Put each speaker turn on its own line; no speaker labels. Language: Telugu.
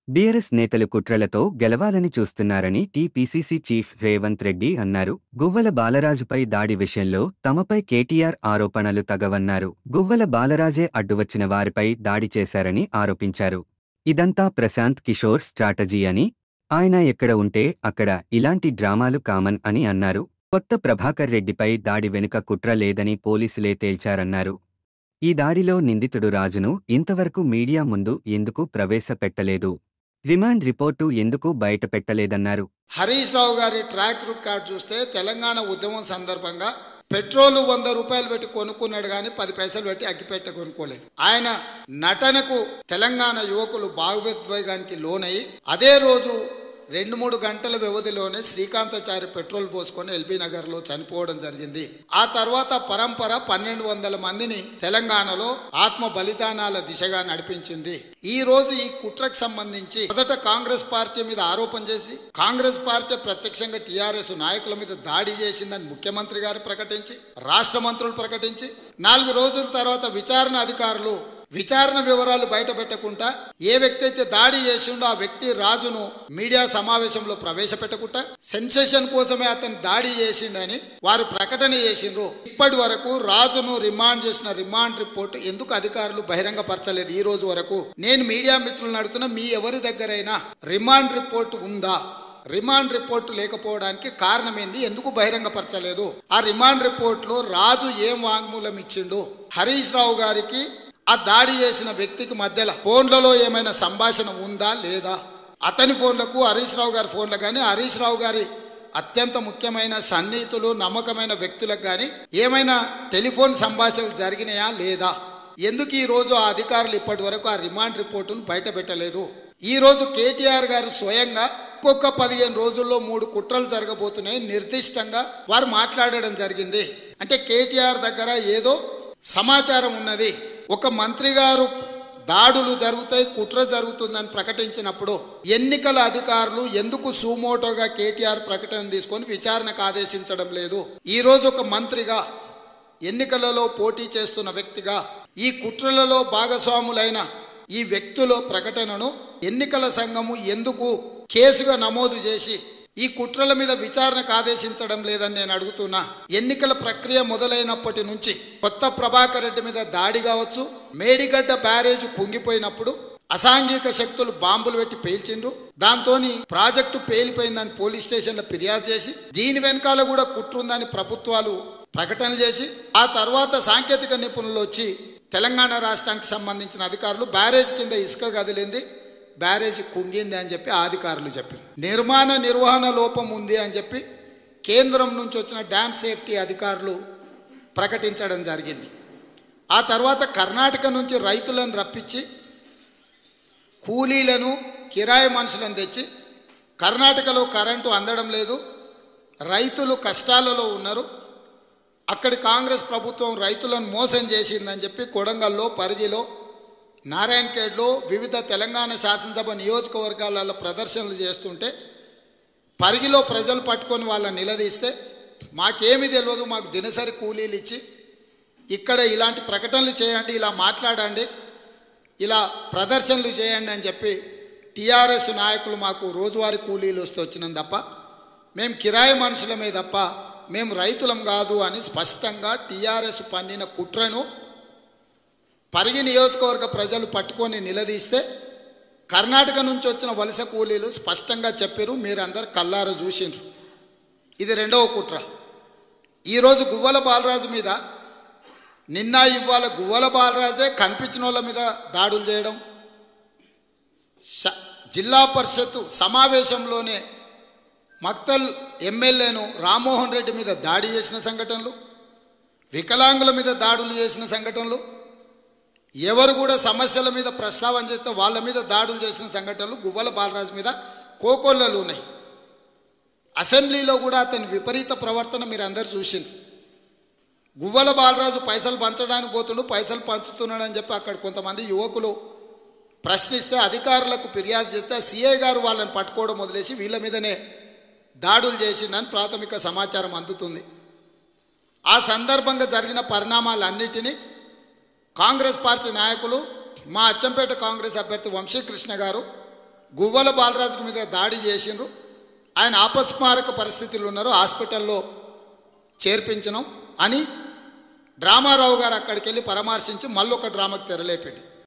బీఆర్ఎస్ నేతలు కుట్రలతో గెలవాలని చూస్తున్నారని టీపీసీసీ చీఫ్ రేవంత్ రెడ్డి అన్నారు గువ్వల బాలరాజుపై దాడి విషయంలో తమపై కేటీఆర్ ఆరోపణలు తగవన్నారు గువ్వల బాలరాజే అడ్డువచ్చిన వారిపై దాడి చేశారని ఆరోపించారు ఇదంతా ప్రశాంత్ కిషోర్ స్ట్రాటజీ అని ఆయన ఎక్కడ ఉంటే అక్కడ ఇలాంటి డ్రామాలు కామన్ అని అన్నారు కొత్త ప్రభాకర్ రెడ్డిపై దాడి వెనుక కుట్ర లేదని పోలీసులే తేల్చారన్నారు ఈ దాడిలో నిందితుడు రాజును ఇంతవరకు మీడియా ముందు ఎందుకు ప్రవేశపెట్టలేదు రిమాండ్ రిపోర్టు ఎందుకు బయటపెట్టలేదన్నారు
హరీష్ రావు గారి ట్రాక్ రికార్డ్ చూస్తే తెలంగాణ ఉద్యమం సందర్భంగా పెట్రోల్ వంద రూపాయలు పెట్టి కొనుక్కున్నాడు కానీ పది పైసలు పెట్టి అగ్గిపెట్ట కొనుక్కోలేదు ఆయన నటనకు తెలంగాణ యువకులు భావోద్వేగానికి లోనై అదే రోజు రెండు మూడు గంటల వ్యవధిలోనే శ్రీకాంతాచారి పెట్రోల్ పోసుకొని ఎల్బీ నగర్ లో చనిపోవడం జరిగింది ఆ తర్వాత పరంపర పన్నెండు వందల మందిని తెలంగాణలో ఆత్మ బలిదానాల దిశగా నడిపించింది ఈ రోజు ఈ కుట్రకు సంబంధించి మొదట కాంగ్రెస్ పార్టీ మీద ఆరోపణ చేసి కాంగ్రెస్ పార్టీ ప్రత్యక్షంగా టీఆర్ఎస్ నాయకుల మీద దాడి చేసిందని ముఖ్యమంత్రి గారు ప్రకటించి రాష్ట్ర మంత్రులు ప్రకటించి నాలుగు రోజుల తర్వాత విచారణ అధికారులు విచారణ వివరాలు బయట పెట్టకుండా ఏ వ్యక్తి అయితే దాడి చేసిండో ఆ వ్యక్తి రాజును మీడియా సమావేశంలో ప్రవేశపెట్టకుండా సెన్సేషన్ కోసమే అతను దాడి చేసిండని వారు ప్రకటన చేసిండ్రు ఇప్పటి వరకు రాజును రిమాండ్ చేసిన రిమాండ్ రిపోర్ట్ ఎందుకు అధికారులు బహిరంగపరచలేదు ఈ రోజు వరకు నేను మీడియా మిత్రులను అడుగుతున్నా మీ ఎవరి దగ్గరైనా రిమాండ్ రిపోర్ట్ ఉందా రిమాండ్ రిపోర్ట్ లేకపోవడానికి కారణం ఏంది ఎందుకు బహిరంగపరచలేదు ఆ రిమాండ్ రిపోర్ట్ లో రాజు ఏం వాంగ్మూలం ఇచ్చిండు హరీష్ రావు గారికి ఆ దాడి చేసిన వ్యక్తికి మధ్యలో ఫోన్లలో ఏమైనా సంభాషణ ఉందా లేదా అతని ఫోన్లకు హరీష్ రావు గారి ఫోన్లకు కానీ హరీష్ రావు గారి అత్యంత ముఖ్యమైన సన్నిహితులు నమ్మకమైన వ్యక్తులకు కానీ ఏమైనా టెలిఫోన్ సంభాషణలు జరిగినాయా లేదా ఎందుకు ఈ రోజు ఆ అధికారులు ఇప్పటి వరకు ఆ రిమాండ్ రిపోర్టును బయట పెట్టలేదు ఈ రోజు కేటీఆర్ గారు స్వయంగా ఇంకొక పదిహేను రోజుల్లో మూడు కుట్రలు జరగబోతున్నాయి నిర్దిష్టంగా వారు మాట్లాడడం జరిగింది అంటే కేటీఆర్ దగ్గర ఏదో సమాచారం ఉన్నది ఒక మంత్రి గారు దాడులు జరుగుతాయి కుట్ర జరుగుతుందని ప్రకటించినప్పుడు ఎన్నికల అధికారులు ఎందుకు సూమోటోగా కేటీఆర్ ప్రకటన తీసుకొని విచారణకు ఆదేశించడం లేదు ఈ రోజు ఒక మంత్రిగా ఎన్నికలలో పోటీ చేస్తున్న వ్యక్తిగా ఈ కుట్రలలో భాగస్వాములైన ఈ వ్యక్తుల ప్రకటనను ఎన్నికల సంఘము ఎందుకు కేసుగా నమోదు చేసి ఈ కుట్రల మీద విచారణకు ఆదేశించడం లేదని నేను అడుగుతున్నా ఎన్నికల ప్రక్రియ మొదలైనప్పటి నుంచి కొత్త ప్రభాకర్ రెడ్డి మీద దాడి కావచ్చు మేడిగడ్డ బ్యారేజ్ కుంగిపోయినప్పుడు అసాంఘిక శక్తులు బాంబులు పెట్టి పేల్చిండ్రు దాంతో ప్రాజెక్టు పేలిపోయిందని పోలీస్ స్టేషన్లో ఫిర్యాదు చేసి దీని వెనకాల కూడా కుట్రుందని ప్రభుత్వాలు ప్రకటన చేసి ఆ తర్వాత సాంకేతిక నిపుణులు వచ్చి తెలంగాణ రాష్ట్రానికి సంబంధించిన అధికారులు బ్యారేజ్ కింద ఇసుక కదిలింది బ్యారేజ్ కుంగింది అని చెప్పి ఆ అధికారులు చెప్పారు నిర్మాణ నిర్వహణ లోపం ఉంది అని చెప్పి కేంద్రం నుంచి వచ్చిన డ్యామ్ సేఫ్టీ అధికారులు ప్రకటించడం జరిగింది ఆ తర్వాత కర్ణాటక నుంచి రైతులను రప్పించి కూలీలను కిరాయి మనుషులను తెచ్చి కర్ణాటకలో కరెంటు అందడం లేదు రైతులు కష్టాలలో ఉన్నారు అక్కడి కాంగ్రెస్ ప్రభుత్వం రైతులను మోసం చేసిందని చెప్పి కొడంగల్లో పరిగిలో నారాయణఖేడ్లో వివిధ తెలంగాణ శాసనసభ నియోజకవర్గాలలో ప్రదర్శనలు చేస్తుంటే పరిగిలో ప్రజలు పట్టుకొని వాళ్ళని నిలదీస్తే మాకేమీ తెలియదు మాకు దినసరి కూలీలు ఇచ్చి ఇక్కడ ఇలాంటి ప్రకటనలు చేయండి ఇలా మాట్లాడండి ఇలా ప్రదర్శనలు చేయండి అని చెప్పి టీఆర్ఎస్ నాయకులు మాకు రోజువారీ కూలీలు వస్తూ వచ్చినాం తప్ప మేము కిరాయి మనుషులమే తప్ప మేము రైతులం కాదు అని స్పష్టంగా టీఆర్ఎస్ పన్నిన కుట్రను పరిగి నియోజకవర్గ ప్రజలు పట్టుకొని నిలదీస్తే కర్ణాటక నుంచి వచ్చిన వలస కూలీలు స్పష్టంగా చెప్పారు మీరందరు కల్లార చూసిండ్రు ఇది రెండవ కుట్ర ఈరోజు గువ్వల బాలరాజు మీద నిన్న ఇవాళ గువ్వల బాలరాజే కనిపించిన వాళ్ళ మీద దాడులు చేయడం శ- జిల్లా పరిషత్ సమావేశంలోనే మక్తల్ ఎమ్మెల్యేను రామ్మోహన్ రెడ్డి మీద దాడి చేసిన సంఘటనలు వికలాంగుల మీద దాడులు చేసిన సంఘటనలు ఎవరు కూడా సమస్యల మీద ప్రస్తావన చేస్తే వాళ్ళ మీద దాడులు చేసిన సంఘటనలు గువ్వల బాలరాజు మీద కోకొల్లలు ఉన్నాయి అసెంబ్లీలో కూడా అతని విపరీత ప్రవర్తన మీరు అందరు చూసింది గువ్వల బాలరాజు పైసలు పంచడానికి పోతుండు పైసలు పంచుతున్నాడని చెప్పి అక్కడ కొంతమంది యువకులు ప్రశ్నిస్తే అధికారులకు ఫిర్యాదు చేస్తే సిఐ గారు వాళ్ళని పట్టుకోవడం వదిలేసి వీళ్ళ మీదనే దాడులు చేసిందని ప్రాథమిక సమాచారం అందుతుంది ఆ సందర్భంగా జరిగిన పరిణామాలన్నిటినీ కాంగ్రెస్ పార్టీ నాయకులు మా అచ్చంపేట కాంగ్రెస్ అభ్యర్థి వంశీకృష్ణ గారు గువ్వల బాలరాజు మీద దాడి చేసిండ్రు ఆయన ఆపస్మారక పరిస్థితులు ఉన్నారు హాస్పిటల్లో చేర్పించడం అని డ్రామారావు గారు అక్కడికి వెళ్ళి పరామర్శించి మళ్ళొక డ్రామాకు తెరలేపిండు